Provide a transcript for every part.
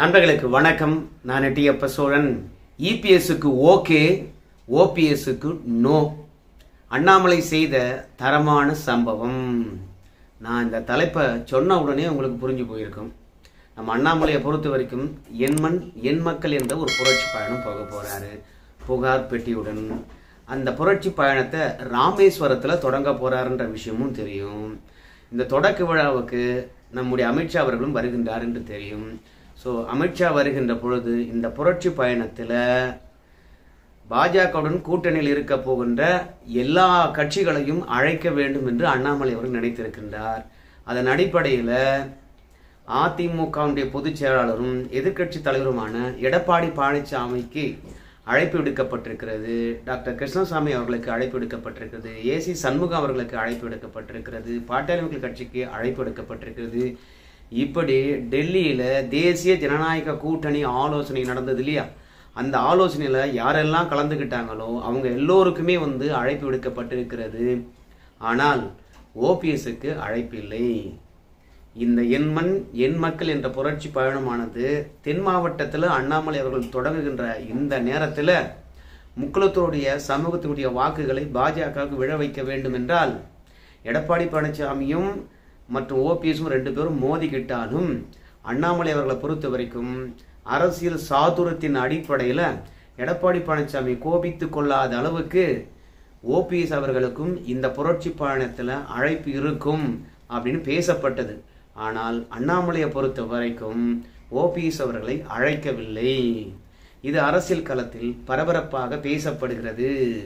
நண்பர்களுக்கு வணக்கம் நான் டியப்ப சோழன் இபிஎஸ்க்கு ஓகே ஓபிஎஸ்க்கு நோ அண்ணாமலை செய்த தரமான சம்பவம் நான் இந்த தலைப்பை சொன்ன உடனே உங்களுக்கு புரிஞ்சு போயிருக்கும் நம்ம அண்ணாமலையை பொறுத்த வரைக்கும் எண்மண் எண் மக்கள் என்ற ஒரு புரட்சி பயணம் போக போறாரு புகார் பெட்டியுடன் அந்த புரட்சி பயணத்தை ராமேஸ்வரத்துல தொடங்க போறாருன்ற விஷயமும் தெரியும் இந்த தொடக்க விழாவுக்கு நம்முடைய அமித்ஷா அவர்களும் வருகின்றார் என்று தெரியும் ஸோ அமித்ஷா வருகின்ற பொழுது இந்த புரட்சி பயணத்தில் பாஜகவுடன் கூட்டணியில் இருக்க போகின்ற எல்லா கட்சிகளையும் அழைக்க வேண்டும் என்று அண்ணாமலை அவர்கள் நினைத்திருக்கின்றார் அதன் அடிப்படையில் அதிமுகவுடைய பொதுச் செயலாளரும் எதிர்க்கட்சி தலைவருமான எடப்பாடி பழனிசாமிக்கு அழைப்பு விடுக்கப்பட்டிருக்கிறது டாக்டர் கிருஷ்ணசாமி அவர்களுக்கு அழைப்பு விடுக்கப்பட்டிருக்கிறது ஏசி சண்முகம் அவர்களுக்கு அழைப்பு விடுக்கப்பட்டிருக்கிறது பாட்டாளி மக்கள் கட்சிக்கு அழைப்பு விடுக்கப்பட்டிருக்கிறது இப்படி டெல்லியில தேசிய ஜனநாயக கூட்டணி ஆலோசனை நடந்தது இல்லையா அந்த ஆலோசனையில யாரெல்லாம் கலந்துக்கிட்டாங்களோ அவங்க எல்லோருக்குமே வந்து அழைப்பு விடுக்கப்பட்டிருக்கிறது ஆனால் ஓபிஎஸ்க்கு அழைப்பு இல்லை இந்த எண்மண் எண் மக்கள் என்ற புரட்சி பயணமானது தென் மாவட்டத்தில் அண்ணாமலை அவர்கள் தொடங்குகின்ற இந்த நேரத்தில் முக்குளத்தோடைய சமூகத்தினுடைய வாக்குகளை பாஜகவுக்கு விழ வைக்க வேண்டும் என்றால் எடப்பாடி பழனிசாமியும் மற்றும் ஓபிஎஸும் ரெண்டு பேரும் மோதிக்கிட்டாலும் அண்ணாமலை அவர்களை பொறுத்த வரைக்கும் அரசியல் சாதுரத்தின் அடிப்படையில் எடப்பாடி பழனிசாமி கோபித்து கொள்ளாத அளவுக்கு ஓபிஎஸ் அவர்களுக்கும் இந்த புரட்சி பயணத்தில் அழைப்பு இருக்கும் அப்படின்னு பேசப்பட்டது ஆனால் அண்ணாமலையை பொறுத்த வரைக்கும் ஓபிஎஸ் அவர்களை அழைக்கவில்லை இது அரசியல் களத்தில் பரபரப்பாக பேசப்படுகிறது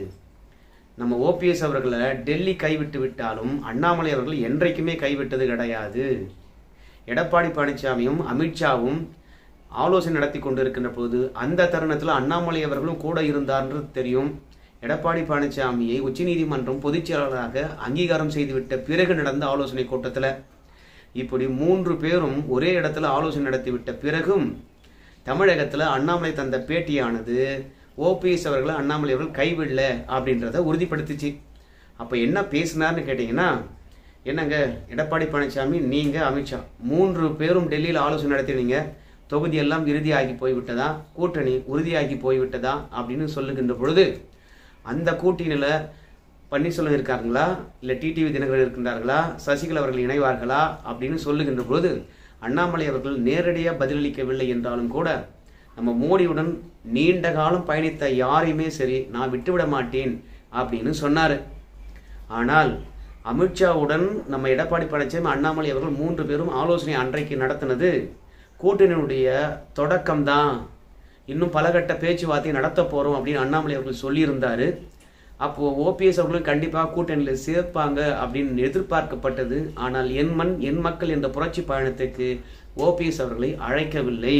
நம்ம ஓபிஎஸ் அவர்களை டெல்லி கைவிட்டு விட்டாலும் அண்ணாமலை அவர்கள் என்றைக்குமே கைவிட்டது கிடையாது எடப்பாடி பழனிசாமியும் அமித்ஷாவும் ஆலோசனை நடத்தி கொண்டிருக்கின்ற போது அந்த தருணத்தில் அண்ணாமலை அவர்களும் கூட இருந்தார்ன்றது தெரியும் எடப்பாடி பழனிசாமியை உச்சநீதிமன்றம் பொதுச் செயலாளராக அங்கீகாரம் செய்துவிட்ட பிறகு நடந்த ஆலோசனை கூட்டத்தில் இப்படி மூன்று பேரும் ஒரே இடத்துல ஆலோசனை நடத்திவிட்ட பிறகும் தமிழகத்தில் அண்ணாமலை தந்த பேட்டியானது ஓபிஎஸ் அவர்களை அண்ணாமலை அவர்கள் கைவிடல அப்படின்றத உறுதிப்படுத்திச்சு அப்போ என்ன பேசினார்னு கேட்டிங்கன்னா என்னங்க எடப்பாடி பழனிசாமி நீங்கள் அமித்ஷா மூன்று பேரும் டெல்லியில் ஆலோசனை நடத்தினீங்க தொகுதியெல்லாம் இறுதியாகி போய்விட்டதா கூட்டணி உறுதியாகி போய்விட்டதா அப்படின்னு சொல்லுகின்ற பொழுது அந்த கூட்டணியில் பன்னீர்செல்வம் இருக்காங்களா இல்லை டிடிவி தினகரன் இருக்கின்றார்களா சசிகலா அவர்கள் இணைவார்களா அப்படின்னு சொல்லுகின்ற பொழுது அண்ணாமலை அவர்கள் நேரடியாக பதிலளிக்கவில்லை என்றாலும் கூட நம்ம மோடியுடன் நீண்ட காலம் பயணித்த யாரையுமே சரி நான் விட்டுவிட மாட்டேன் அப்படின்னு சொன்னார் ஆனால் அமித்ஷாவுடன் நம்ம எடப்பாடி பழனிசாமி அண்ணாமலை அவர்கள் மூன்று பேரும் ஆலோசனை அன்றைக்கு நடத்தினது கூட்டணியினுடைய தொடக்கம்தான் இன்னும் பலகட்ட பேச்சுவார்த்தை நடத்த போகிறோம் அப்படின்னு அண்ணாமலை அவர்கள் சொல்லியிருந்தார் அப்போது ஓபிஎஸ் அவர்களும் கண்டிப்பாக கூட்டணியில் சேர்ப்பாங்க அப்படின்னு எதிர்பார்க்கப்பட்டது ஆனால் என் மண் என் மக்கள் என்ற புரட்சி பயணத்துக்கு ஓபிஎஸ் அவர்களை அழைக்கவில்லை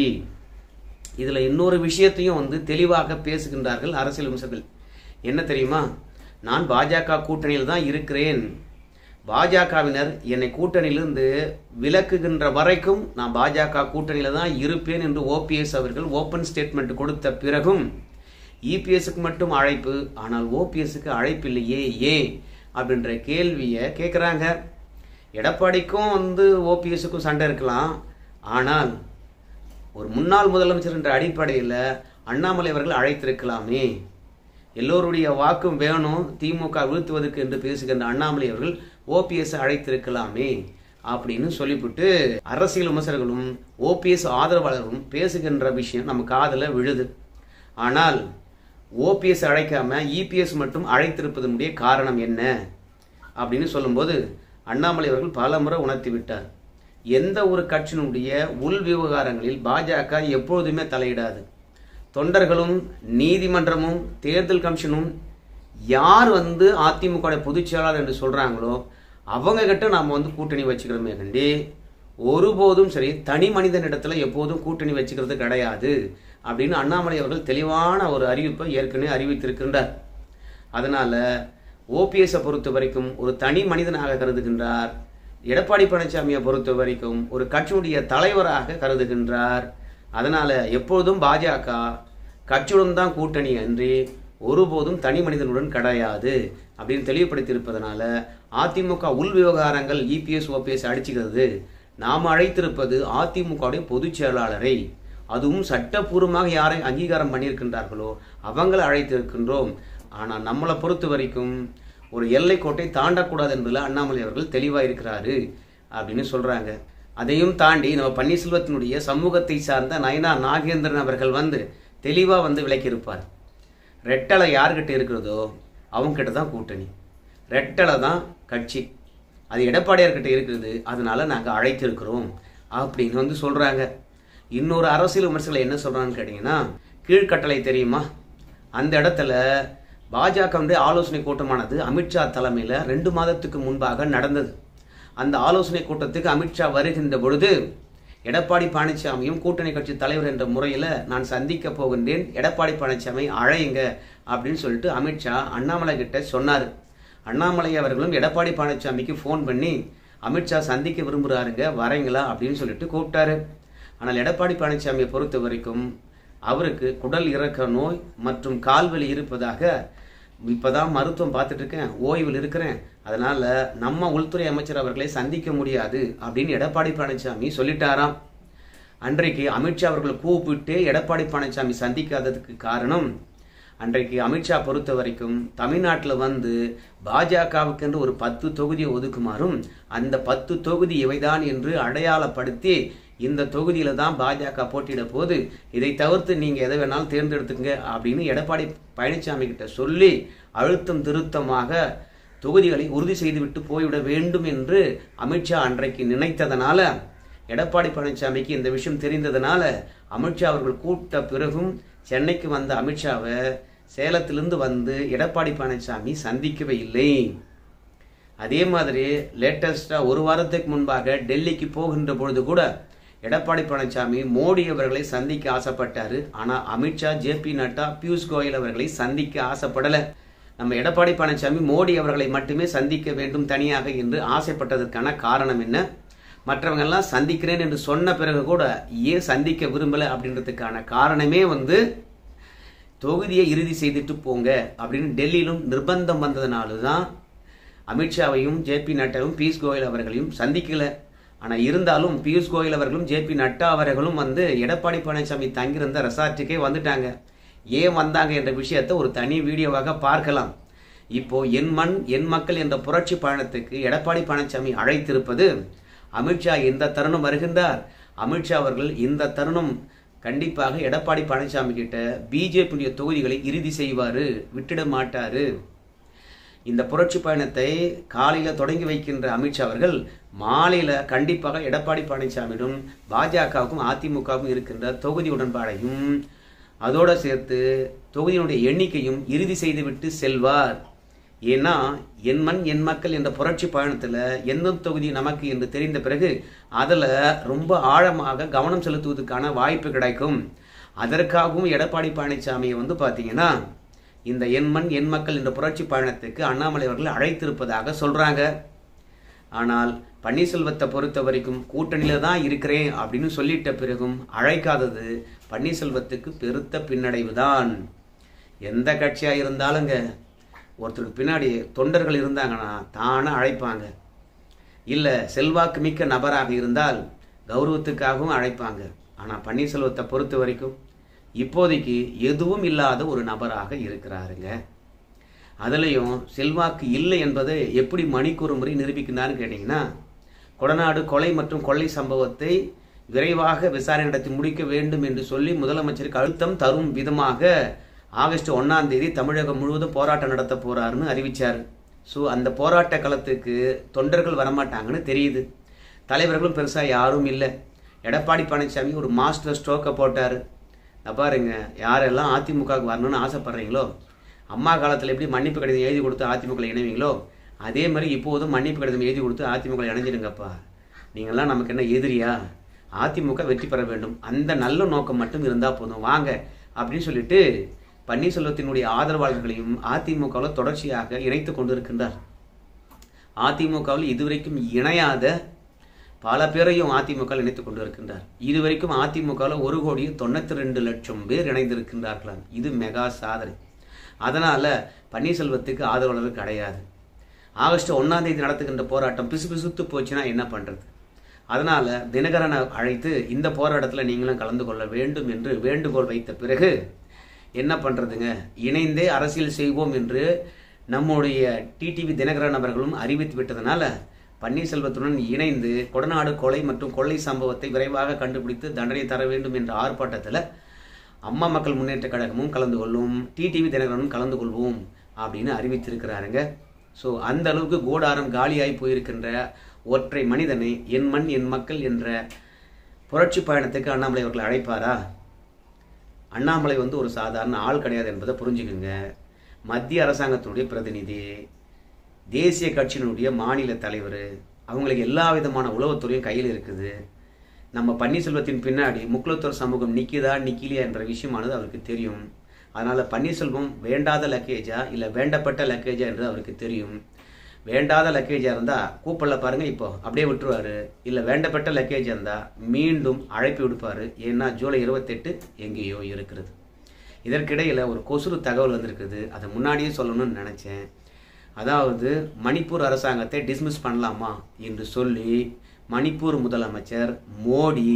இதில் இன்னொரு விஷயத்தையும் வந்து தெளிவாக பேசுகின்றார்கள் அரசியல் விமர்சகர்கள் என்ன தெரியுமா நான் பாஜக கூட்டணியில் தான் இருக்கிறேன் பாஜகவினர் என்னை கூட்டணியிலிருந்து விலக்குகின்ற வரைக்கும் நான் பாஜக கூட்டணியில் தான் இருப்பேன் என்று ஓபிஎஸ் அவர்கள் ஓப்பன் ஸ்டேட்மெண்ட் கொடுத்த பிறகும் இபிஎஸ்க்கு மட்டும் அழைப்பு ஆனால் ஓபிஎஸ்க்கு அழைப்பு இல்லையே ஏன் அப்படின்ற கேள்வியை கேட்குறாங்க எடப்பாடிக்கும் வந்து ஓபிஎஸ்க்கும் சண்டை இருக்கலாம் ஆனால் ஒரு முன்னாள் முதலமைச்சர் என்ற அடிப்படையில் அண்ணாமலை அவர்கள் அழைத்திருக்கலாமே எல்லோருடைய வாக்கும் வேணும் திமுக வீழ்த்துவதற்கு என்று பேசுகின்ற அண்ணாமலை அவர்கள் ஓபிஎஸ் அழைத்திருக்கலாமே அப்படின்னு சொல்லிவிட்டு அரசியல் விமர்சகர்களும் ஓபிஎஸ் ஆதரவாளர்களும் பேசுகின்ற விஷயம் நம்ம காதில் விழுது ஆனால் ஓபிஎஸ் அழைக்காம இபிஎஸ் மட்டும் அழைத்திருப்பதனுடைய காரணம் என்ன அப்படின்னு சொல்லும்போது அண்ணாமலை அவர்கள் பல முறை உணர்த்தி விட்டார் எந்த ஒரு கட்சியினுடைய உள் விவகாரங்களில் பாஜக எப்பொழுதுமே தலையிடாது தொண்டர்களும் நீதிமன்றமும் தேர்தல் கமிஷனும் யார் வந்து அதிமுக பொதுச் செயலாளர் என்று சொல்றாங்களோ அவங்க கிட்ட நாம வந்து கூட்டணி வச்சுக்கிறோமே கண்டி ஒருபோதும் சரி தனி மனிதனிடத்துல எப்போதும் கூட்டணி வச்சுக்கிறது கிடையாது அப்படின்னு அண்ணாமலை அவர்கள் தெளிவான ஒரு அறிவிப்பை ஏற்கனவே அறிவித்திருக்கின்றார் அதனால ஓபிஎஸை பொறுத்த வரைக்கும் ஒரு தனி மனிதனாக கருதுகின்றார் எடப்பாடி பழனிசாமியை பொறுத்த வரைக்கும் ஒரு கட்சியுடைய தலைவராக கருதுகின்றார் அதனால எப்போதும் பாஜக கட்சியுடன் தான் கூட்டணி அன்றி ஒருபோதும் தனி மனிதனுடன் கிடையாது அப்படின்னு தெளிவுபடுத்தி இருப்பதனால அதிமுக உள் விவகாரங்கள் இபிஎஸ் ஓபிஎஸ் அடிச்சுக்கிறது நாம் அழைத்திருப்பது அதிமுகவுடைய பொதுச் செயலாளரை அதுவும் சட்டப்பூர்வமாக யாரை அங்கீகாரம் பண்ணியிருக்கின்றார்களோ அவங்களை அழைத்திருக்கின்றோம் ஆனால் நம்மளை பொறுத்த வரைக்கும் ஒரு எல்லை கோட்டை தாண்டக்கூடாது என்பதில் அண்ணாமலை அவர்கள் தெளிவாக இருக்கிறாரு அப்படின்னு சொல்றாங்க அதையும் தாண்டி நம்ம பன்னீர்செல்வத்தினுடைய சமூகத்தை சார்ந்த நயனா நாகேந்திரன் அவர்கள் வந்து தெளிவாக வந்து விளக்கியிருப்பார் ரெட்டலை யார்கிட்ட இருக்கிறதோ அவங்ககிட்ட தான் கூட்டணி ரெட்டலை தான் கட்சி அது எடப்பாடியார்கிட்ட இருக்குது அதனால நாங்கள் அழைத்திருக்கிறோம் அப்படின்னு வந்து சொல்கிறாங்க இன்னொரு அரசியல் விமர்சகர்கள் என்ன சொல்கிறாங்கன்னு கேட்டிங்கன்னா கீழ்கட்டளை தெரியுமா அந்த இடத்துல பாஜகவுடைய ஆலோசனை கூட்டமானது அமித்ஷா தலைமையில் ரெண்டு மாதத்துக்கு முன்பாக நடந்தது அந்த ஆலோசனை கூட்டத்துக்கு அமித்ஷா வருகின்ற பொழுது எடப்பாடி பழனிசாமியும் கூட்டணி கட்சி தலைவர் என்ற முறையில் நான் சந்திக்க போகின்றேன் எடப்பாடி பழனிசாமி அழையுங்க அப்படின்னு சொல்லிட்டு அமித்ஷா அண்ணாமலை கிட்ட சொன்னார் அண்ணாமலை அவர்களும் எடப்பாடி பழனிசாமிக்கு ஃபோன் பண்ணி அமித்ஷா சந்திக்க விரும்புகிறாருங்க வரீங்களா அப்படின்னு சொல்லிட்டு கூப்பிட்டாரு ஆனால் எடப்பாடி பழனிசாமியை பொறுத்த வரைக்கும் அவருக்கு குடல் இறக்க நோய் மற்றும் கால்வலி இருப்பதாக இப்பதான் மருத்துவம் பார்த்துட்டு இருக்கேன் ஓய்வில் இருக்கிறேன் அதனால நம்ம உள்துறை அமைச்சர் அவர்களை சந்திக்க முடியாது அப்படின்னு எடப்பாடி பழனிசாமி சொல்லிட்டாராம் அன்றைக்கு அமித்ஷா அவர்கள் கூப்பிட்டு எடப்பாடி பழனிசாமி சந்திக்காததுக்கு காரணம் அன்றைக்கு அமித்ஷா பொறுத்த வரைக்கும் தமிழ்நாட்டில் வந்து பாஜகவுக்கென்று ஒரு பத்து தொகுதியை ஒதுக்குமாறும் அந்த பத்து தொகுதி இவைதான் என்று அடையாளப்படுத்தி இந்த தொகுதியில தான் பாஜக போட்டியிட போது இதை தவிர்த்து நீங்க எதை வேணாலும் தேர்ந்தெடுத்துங்க அப்படின்னு எடப்பாடி பழனிசாமி கிட்ட சொல்லி அழுத்தம் திருத்தமாக தொகுதிகளை உறுதி செய்துவிட்டு போய்விட வேண்டும் என்று அமித்ஷா அன்றைக்கு நினைத்ததனால எடப்பாடி பழனிசாமிக்கு இந்த விஷயம் தெரிந்ததனால அமித்ஷா அவர்கள் கூப்பிட்ட பிறகும் சென்னைக்கு வந்த அமித்ஷாவை சேலத்திலிருந்து வந்து எடப்பாடி பழனிசாமி சந்திக்கவே இல்லை அதே மாதிரி லேட்டஸ்டா ஒரு வாரத்துக்கு முன்பாக டெல்லிக்கு போகின்ற பொழுது கூட எடப்பாடி பழனிசாமி மோடி அவர்களை சந்திக்க ஆசைப்பட்டாரு ஆனா அமித்ஷா ஜே பி நட்டா பியூஷ் கோயல் அவர்களை சந்திக்க ஆசைப்படல நம்ம எடப்பாடி பழனிசாமி மோடி அவர்களை மட்டுமே சந்திக்க வேண்டும் தனியாக என்று ஆசைப்பட்டதற்கான காரணம் என்ன மற்றவங்க எல்லாம் சந்திக்கிறேன் என்று சொன்ன பிறகு கூட ஏன் சந்திக்க விரும்பல அப்படின்றதுக்கான காரணமே வந்து தொகுதியை இறுதி செய்துட்டு போங்க அப்படின்னு டெல்லியிலும் நிர்பந்தம் வந்ததுனால தான் அமித்ஷாவையும் ஜே பி நட்டாவும் பியூஷ் கோயல் அவர்களையும் சந்திக்கல ஆனால் இருந்தாலும் பியூஷ் கோயல் அவர்களும் ஜே பி நட்டா அவர்களும் வந்து எடப்பாடி பழனிசாமி தங்கியிருந்த ரெசார்ட்டுக்கே வந்துட்டாங்க ஏன் வந்தாங்க என்ற விஷயத்தை ஒரு தனி வீடியோவாக பார்க்கலாம் இப்போ என் மண் என் மக்கள் என்ற புரட்சி பயணத்துக்கு எடப்பாடி பழனிசாமி அழைத்திருப்பது அமித்ஷா இந்த தருணம் வருகின்றார் அமித்ஷா அவர்கள் இந்த தருணம் கண்டிப்பாக எடப்பாடி பழனிசாமி கிட்ட பிஜேபியுடைய தொகுதிகளை இறுதி செய்வாரு விட்டுட மாட்டாரு இந்த புரட்சி பயணத்தை காலையில தொடங்கி வைக்கின்ற அமித்ஷா அவர்கள் மாலையில கண்டிப்பாக எடப்பாடி பழனிசாமியிடம் பாஜகவுக்கும் அதிமுகவுக்கும் இருக்கின்ற தொகுதி உடன்பாடையும் அதோட சேர்த்து தொகுதியினுடைய எண்ணிக்கையும் இறுதி செய்துவிட்டு செல்வார் ஏன்னா என் மண் என் மக்கள் என்ற புரட்சி பயணத்துல எந்த தொகுதி நமக்கு என்று தெரிந்த பிறகு அதுல ரொம்ப ஆழமாக கவனம் செலுத்துவதற்கான வாய்ப்பு கிடைக்கும் அதற்காகவும் எடப்பாடி பழனிசாமியை வந்து பாத்தீங்கன்னா இந்த என் மண் என் மக்கள் என்ற புரட்சி பயணத்துக்கு அண்ணாமலை அவர்கள் அழைத்திருப்பதாக சொல்றாங்க ஆனால் பன்னீர்செல்வத்தை பொறுத்த வரைக்கும் கூட்டணியில தான் இருக்கிறேன் அப்படின்னு சொல்லிட்ட பிறகும் அழைக்காதது பன்னீர்செல்வத்துக்கு பெருத்த பின்னடைவு தான் எந்த கட்சியா இருந்தாலுங்க ஒருத்தருக்கு பின்னாடி தொண்டர்கள் இருந்தாங்கன்னா தானே அழைப்பாங்க இல்லை செல்வாக்கு மிக்க நபராக இருந்தால் கௌரவத்துக்காகவும் அழைப்பாங்க ஆனால் பன்னீர்செல்வத்தை பொறுத்த வரைக்கும் இப்போதைக்கு எதுவும் இல்லாத ஒரு நபராக இருக்கிறாருங்க அதுலேயும் செல்வாக்கு இல்லை என்பதை எப்படி மணிக்கூறு முறை நிரூபிக்கிறான்னு கேட்டிங்கன்னா கொடநாடு கொலை மற்றும் கொள்ளை சம்பவத்தை விரைவாக விசாரணை நடத்தி முடிக்க வேண்டும் என்று சொல்லி முதலமைச்சருக்கு அழுத்தம் தரும் விதமாக ஆகஸ்ட் ஒன்னாம் தேதி தமிழகம் முழுவதும் போராட்டம் நடத்த போறாருன்னு அறிவிச்சார் ஸோ அந்த போராட்ட களத்துக்கு தொண்டர்கள் வரமாட்டாங்கன்னு தெரியுது தலைவர்களும் பெருசாக யாரும் இல்லை எடப்பாடி பழனிசாமி ஒரு மாஸ்டர் ஸ்ட்ரோக்கை போட்டார் பாருங்க யாரெல்லாம் அதிமுகவுக்கு வரணும்னு ஆசைப்படுறீங்களோ அம்மா காலத்தில் எப்படி மன்னிப்பு கடிதம் எழுதி கொடுத்து அதிமுக இணைவீங்களோ அதே மாதிரி இப்போதும் மன்னிப்பு கடிதம் எழுதி கொடுத்து அதிமுக இணைஞ்சிடுங்கப்பா நீங்கள்லாம் நமக்கு என்ன எதிரியா அதிமுக வெற்றி பெற வேண்டும் அந்த நல்ல நோக்கம் மட்டும் இருந்தால் போதும் வாங்க அப்படின்னு சொல்லிட்டு பன்னீர்செல்வத்தினுடைய ஆதரவாளர்களையும் அதிமுகவில் தொடர்ச்சியாக இணைத்து கொண்டிருக்கின்றார் அதிமுகவில் இதுவரைக்கும் இணையாத பல பேரையும் அதிமுக இணைத்துக் கொண்டிருக்கின்றார் இதுவரைக்கும் அதிமுகவில் ஒரு கோடியே தொண்ணூத்தி ரெண்டு லட்சம் பேர் இணைந்திருக்கின்றார்களாம் இது மெகா சாதனை அதனால பன்னீர்செல்வத்துக்கு ஆதரவாளர்கள் கிடையாது ஆகஸ்ட் ஒன்னாம் தேதி நடத்துகின்ற போராட்டம் பிசு பிசுத்து போச்சுன்னா என்ன பண்றது அதனால தினகரனை அழைத்து இந்த போராட்டத்தில் நீங்களும் கலந்து கொள்ள வேண்டும் என்று வேண்டுகோள் வைத்த பிறகு என்ன பண்றதுங்க இணைந்தே அரசியல் செய்வோம் என்று நம்முடைய டிடிவி தினகரன் அவர்களும் அறிவித்து விட்டதனால பன்னீர்செல்வத்துடன் இணைந்து கொடநாடு கொலை மற்றும் கொள்ளை சம்பவத்தை விரைவாக கண்டுபிடித்து தண்டனை தர வேண்டும் என்ற ஆர்ப்பாட்டத்தில் அம்மா மக்கள் முன்னேற்ற கழகமும் கலந்து கொள்ளும் டிடிவி தினகரனும் கலந்து கொள்வோம் அப்படின்னு அறிவித்திருக்கிறாருங்க ஸோ அந்த அளவுக்கு கூடாரம் காலியாகி போயிருக்கின்ற ஒற்றை மனிதனை என் மண் என் மக்கள் என்ற புரட்சி பயணத்துக்கு அண்ணாமலை அவர்கள் அழைப்பாரா அண்ணாமலை வந்து ஒரு சாதாரண ஆள் கிடையாது என்பதை புரிஞ்சுக்குங்க மத்திய அரசாங்கத்தினுடைய பிரதிநிதி தேசிய கட்சியினுடைய மாநில தலைவர் அவங்களுக்கு எல்லா விதமான உளவுத்துறையும் கையில் இருக்குது நம்ம பன்னீர்செல்வத்தின் பின்னாடி முக்குலத்தூர் சமூகம் நிற்கிதா நிக்கலையா என்ற விஷயமானது அவருக்கு தெரியும் அதனால பன்னீர்செல்வம் வேண்டாத லக்கேஜா இல்லை வேண்டப்பட்ட லக்கேஜா என்று அவருக்கு தெரியும் வேண்டாத லக்கேஜா இருந்தா கூப்பிடல பாருங்க இப்போ அப்படியே விட்டுருவாரு இல்லை வேண்டப்பட்ட லக்கேஜா இருந்தா மீண்டும் அழைப்பு விடுப்பாரு ஏன்னா ஜூலை இருபத்தெட்டு எங்கேயோ இருக்கிறது இதற்கிடையில் ஒரு கொசுறு தகவல் வந்திருக்குது அதை முன்னாடியே சொல்லணும்னு நினச்சேன் அதாவது மணிப்பூர் அரசாங்கத்தை டிஸ்மிஸ் பண்ணலாமா என்று சொல்லி மணிப்பூர் முதலமைச்சர் மோடி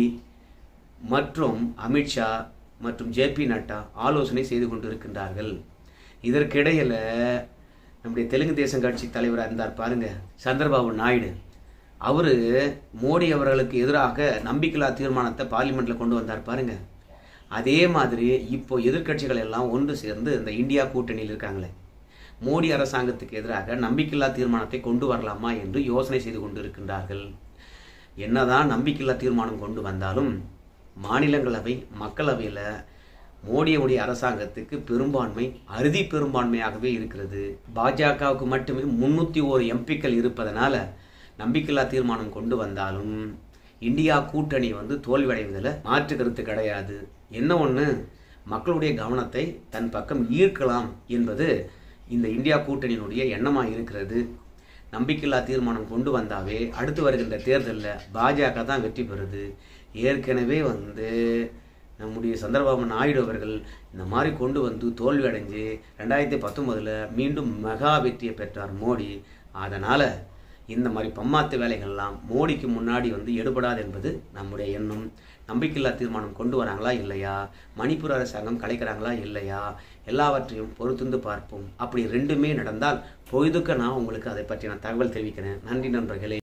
மற்றும் அமித்ஷா மற்றும் ஜேபி நட்டா ஆலோசனை செய்து கொண்டிருக்கின்றார்கள் இதற்கிடையில் நம்முடைய தெலுங்கு தேசம் கட்சி தலைவராக இருந்தார் பாருங்க சந்திரபாபு நாயுடு அவரு மோடி அவர்களுக்கு எதிராக நம்பிக்கையில்லா தீர்மானத்தை பார்லிமெண்ட்ல கொண்டு வந்தார் பாருங்க அதே மாதிரி இப்போ எதிர்க்கட்சிகள் எல்லாம் ஒன்று சேர்ந்து இந்த இந்தியா கூட்டணியில் இருக்காங்களே மோடி அரசாங்கத்துக்கு எதிராக நம்பிக்கையில்லா தீர்மானத்தை கொண்டு வரலாமா என்று யோசனை செய்து கொண்டிருக்கின்றார்கள் என்னதான் நம்பிக்கையில்லா தீர்மானம் கொண்டு வந்தாலும் மாநிலங்களவை மக்களவையில் மோடியுடைய அரசாங்கத்துக்கு பெரும்பான்மை அறுதி பெரும்பான்மையாகவே இருக்கிறது பாஜகவுக்கு மட்டுமே முன்னூத்தி ஒரு எம்பிக்கள் இருப்பதனால நம்பிக்கையில்லா தீர்மானம் கொண்டு வந்தாலும் இந்தியா கூட்டணி வந்து தோல்வியடைவதில் மாற்று கருத்து கிடையாது என்ன ஒன்று மக்களுடைய கவனத்தை தன் பக்கம் ஈர்க்கலாம் என்பது இந்த இந்தியா கூட்டணியினுடைய எண்ணமாக இருக்கிறது நம்பிக்கையில்லா தீர்மானம் கொண்டு வந்தாவே அடுத்து வருகின்ற தேர்தலில் பாஜக தான் வெற்றி பெறுது ஏற்கனவே வந்து நம்முடைய சந்திரபாபு நாயுடு அவர்கள் இந்த மாதிரி கொண்டு வந்து தோல்வி அடைஞ்சு ரெண்டாயிரத்தி பத்தொன்பதில் மீண்டும் மெகா வெற்றியை பெற்றார் மோடி அதனால் இந்த மாதிரி பம்மாத்து வேலைகள்லாம் மோடிக்கு முன்னாடி வந்து எடுபடாது என்பது நம்முடைய எண்ணம் நம்பிக்கையில்லா தீர்மானம் கொண்டு வராங்களா இல்லையா மணிப்பூர் அரசாங்கம் கலைக்கிறாங்களா இல்லையா எல்லாவற்றையும் பொறுத்திருந்து பார்ப்போம் அப்படி ரெண்டுமே நடந்தால் பொழுதுக்க நான் உங்களுக்கு அதை பற்றின தகவல் தெரிவிக்கிறேன் நன்றி நண்பர்களே